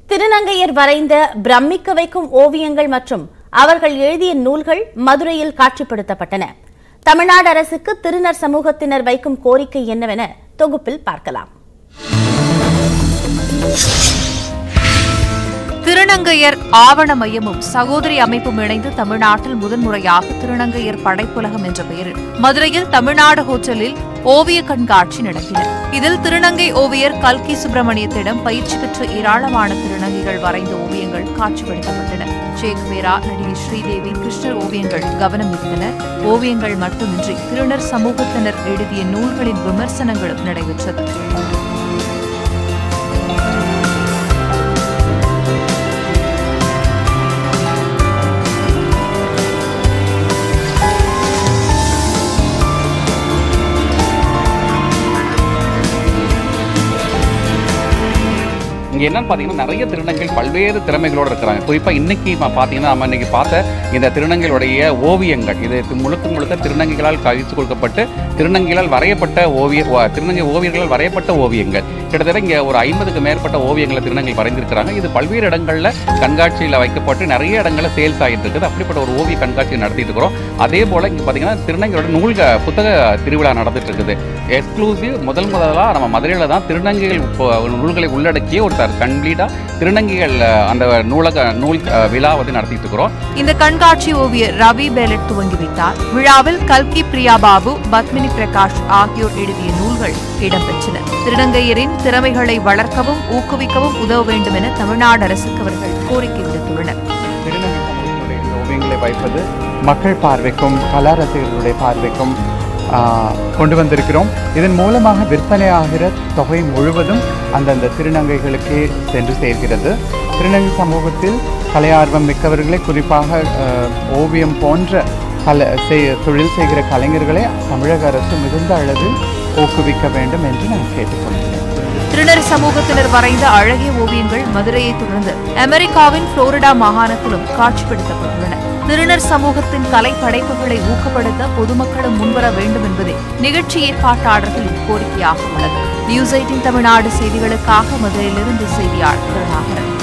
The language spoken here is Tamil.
திருநங்கையர் வரைந்த பிரமிக்க வைக்கும் ஓவியங்கள் மற்றும் அவர்கள் எழுதிய நூல்கள் மதுரையில் காட்சிப்படுத்தப்பட்டன தமிழ்நாடு அரசுக்கு திருநர் சமூகத்தினர் வைக்கும் கோரிக்கை என்னவென தொகுப்பில் பார்க்கலாம் திருநங்கையர் ஆவண மையமும் சகோதரி அமைப்பும் இணைந்து தமிழ்நாட்டில் முதன்முறையாக திருநங்கையர் படைப்புலகம் என்ற பெயரில் மதுரையில் தமிழ்நாடு ஹோட்டலில் ஓவிய கண்காட்சி நடத்தினர் இதில் திருநங்கை ஓவியர் கல்கி சுப்பிரமணியத்திடம் பயிற்சி பெற்ற ஏராளமான திருநங்கைகள் வரைந்த ஓவியங்கள் காட்சிப்படுத்தப்பட்டன சேக்வேரா நடிகை ஸ்ரீதேவி கிருஷ்ணர் ஓவியங்கள் கவனம் ஈர்த்தன ஓவியங்கள் மட்டுமின்றி திருநர் சமூகத்தினர் எழுதிய நூல்களின் விமர்சனங்களும் நடைபெற்றது இங்க என்னன்னு பாத்தீங்கன்னா நிறைய திருநங்கைகள் பல்வேறு திறமைகளோட இருக்கிறாங்க குறிப்பா இன்னைக்கு ம- பாத்தீங்கன்னா நம்ம இன்னைக்கு பார்த்த இந்த திருநங்கைகளுடைய ஓவியங்கள் இது தி- முழுக்க முழுக்க திருநங்கைகளால் கழித்து கொடுக்கப்பட்டு திருநங்கைகளால் வரையப்பட்ட ஓவிய ஓ- திருநங்கை ஓவியர்களால் வரையப்பட்ட ஓவியங்கள் கிட்டத்தட்ட இங்க ஒரு ஐம்பதுக்கு மேற்பட்ட ஓவியங்களை திருநங்கை வரைந்திருக்கிறாங்க இது பல்வேறு இடங்கள்ல கண்காட்சியில வைக்கப்பட்டு நிறைய இடங்கள்ல சேல்ஸ் ஆகிட்டு இருக்குது அப்படிப்பட்ட ஒரு ஓவிய கண்காட்சி நடத்திட்டு இருக்கிறோம் அதே போல இங்க பாத்தீங்கன்னா திருநங்கையோட நூல்க புத்தக திருவிழா நடந்துட்டு இருக்குது எக்ஸ்க்ளூசிவ் முதல் முதலா நம்ம மதுரையில தான் திருநங்கைகள் இப்போ நூல்களை உள்ளடக்கிய ஒரு கம்ப்ளீட்டா திருநங்கைகள் அஹ், அந்த நூலக நூல் அஹ், விழா வந்து நடத்திட்டு இருக்கிறோம் இந்த கண்காட்சி ஓவியர் ரவி பேலட் துவங்கி வைத்தார் விழாவில் கல்கி பிரியா பாபு பத்மினி பிரகாஷ் ஆகியோர் எழுதிய நூல்கள் இடம்பெற்றன திருநங்கையரின் திறமைகளை வளர்க்கவும் ஊக்குவிக்கவும் உதவ வேண்டும் என தமிழ்நாடு அரசுக்கு அவர்கள் கோரிக்கை விடுத்துள்ளனர் திருநங்கை சமூகத்தினுடைய இந்த ஓவியங்களை வைப்பது மக்கள் பார்வைக்கும் கலா ரசிகர்களுடைய பார்வைக்கும் ஆ, கொண்டு வந்திருக்கிறோம் இதன் மூலமாக விற்பனையாகிற தொகை முழுவதும் அந்தந்த திருநங்கைகளுக்கே சென்று சேர்கிறது திருநங்கை சமூகத்தில் கலையார்வம் மிக்கவர்களை குறிப்பாக ஆ, ஓவியம் போன்ற கல செய் தொழில் செய்கிற கலைஞர்களை தமிழக அரசு மிகுந்த அளவில் ஊக்குவிக்க வேண்டும் என்று நான் கேட்டுக்கொள்கிறேன் திருநர் சமூகத்தினர் வரைந்த அழகிய ஓவியங்கள் மதுரையை தொடர்ந்து அமெரிக்காவின் புளோரிடா மாகாணத்திலும் காட்சிப்படுத்தப்பட்டுள்ளன திருநர் சமூகத்தின் கலை படைப்புகளை ஊக்கப்படுத்த பொதுமக்களும் முன்வர வேண்டும் என்பதே நிகழ்ச்சி ஏற்பாட்டாளர்களின் கோரிக்கையாக உள்ளது நியூஸ் எயிட்டின் தமிழ்நாடு செய்திகளுக்காக மதுரையிலிருந்து செய்தியாளர் கருணாகரன்